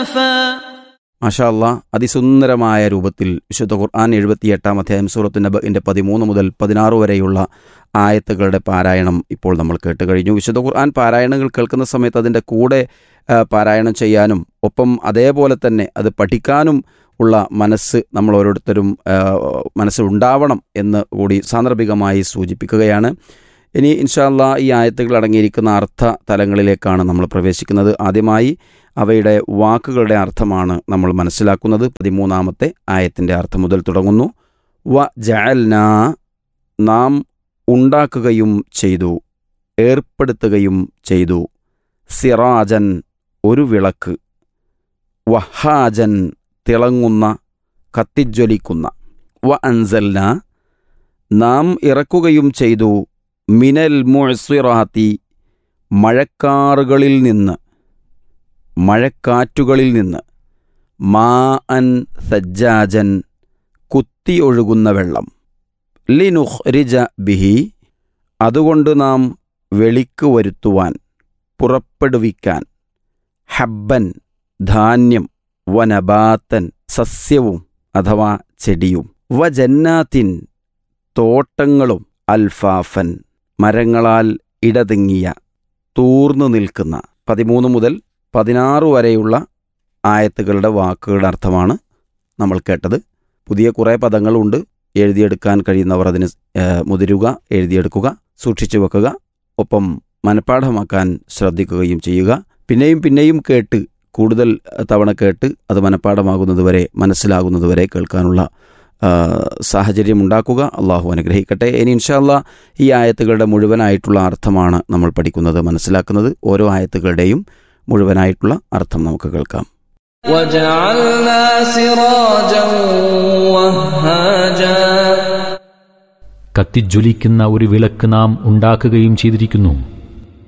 لهفا മാഷാ അല്ലാ അതിസുന്ദരമായ രൂപത്തിൽ വിശുദ്ധ ഖുർആൻ എഴുപത്തിയെട്ടാം അധ്യായം സൂറത്ത് നബിൻ്റെ പതിമൂന്ന് മുതൽ പതിനാറ് വരെയുള്ള ആയത്തുകളുടെ പാരായണം ഇപ്പോൾ നമ്മൾ കേട്ട് കഴിഞ്ഞു വിശുദ്ധ ഖുർആൻ പാരായണങ്ങൾ കേൾക്കുന്ന സമയത്ത് അതിൻ്റെ കൂടെ ആ, പാരായണം ചെയ്യാനും ഒപ്പം അതേപോലെ തന്നെ അത് പഠിക്കാനും ഉള്ള മനസ്സ് നമ്മൾ ഓരോരുത്തരും ആ, മനസ്സ് ഉണ്ടാവണം എന്ന് കൂടി സാന്ദർഭികമായി സൂചിപ്പിക്കുകയാണ് ഇനി ഇൻഷാല്ല ഈ ആയത്തുകൾ അടങ്ങിയിരിക്കുന്ന അർത്ഥ തലങ്ങളിലേക്കാണ് നമ്മൾ പ്രവേശിക്കുന്നത് ആദ്യമായി അവയുടെ വാക്കുകളുടെ അർത്ഥമാണ് നമ്മൾ മനസ്സിലാക്കുന്നത് പതിമൂന്നാമത്തെ ആയത്തിൻ്റെ അർത്ഥം മുതൽ തുടങ്ങുന്നു വ ജഅൽന നാം ഉണ്ടാക്കുകയും ചെയ്തു ഏർപ്പെടുത്തുകയും ചെയ്തു സിറാജൻ ഒരു വിളക്ക് വഹാജൻ തിളങ്ങുന്ന കത്തിജ്വലിക്കുന്ന വ അൻസൽന നാം ഇറക്കുകയും ചെയ്തു മിനൽ മുഴ്സിറാത്തി മഴക്കാറുകളിൽ നിന്ന് മഴക്കാറ്റുകളിൽ നിന്ന് മാ അൻ സജ്ജാജൻ കുത്തി ഒഴുകുന്ന വെള്ളം ലിനുഹ്രിജ ബിഹി അതുകൊണ്ട് നാം വെളിക്ക് വരുത്തുവാൻ പുറപ്പെടുവിക്കാൻ ഹബ്ബൻ ധാന്യം വനബാത്തൻ സസ്യവും അഥവാ ചെടിയും വജന്നാത്തിൻ തോട്ടങ്ങളും അൽഫാഫൻ മരങ്ങളാൽ ഇടതിങ്ങിയ തൂർന്നു നിൽക്കുന്ന പതിമൂന്ന് മുതൽ പതിനാറ് വരെയുള്ള ആയത്തുകളുടെ വാക്കുകളുടെ അർത്ഥമാണ് നമ്മൾ കേട്ടത് പുതിയ കുറേ പദങ്ങളുണ്ട് എഴുതിയെടുക്കാൻ കഴിയുന്നവർ അതിന് ഏഹ്, മുതിരുക എഴുതിയെടുക്കുക സൂക്ഷിച്ചു വെക്കുക ഒപ്പം മനഃപ്പാഠമാക്കാൻ ശ്രദ്ധിക്കുകയും ചെയ്യുക പിന്നെയും പിന്നെയും കേട്ട് കൂടുതൽ തവണ കേട്ട് അത് മനഃപ്പാഠമാകുന്നതുവരെ മനസ്സിലാകുന്നതുവരെ കേൾക്കാനുള്ള ആ, സാഹചര്യം ഉണ്ടാക്കുക അള്ളാഹു അനുഗ്രഹിക്കട്ടെ ഇനി ഇൻഷാല്ല ഈ ആയത്തുകളുടെ മുഴുവനായിട്ടുള്ള അർത്ഥമാണ് നമ്മൾ പഠിക്കുന്നത് മനസ്സിലാക്കുന്നത് ഓരോ ആയത്തുകളുടെയും മുഴുവനായിട്ടുള്ള അർത്ഥം നമുക്ക് കേൾക്കാം وجعلنا سراجا وهاجا കത്തിജ്വലിക്കുന്ന ഒരു വിളക്ക് നാം ഉണ്ടാക്കുകയും ചെയ്തിരിക്കുന്നു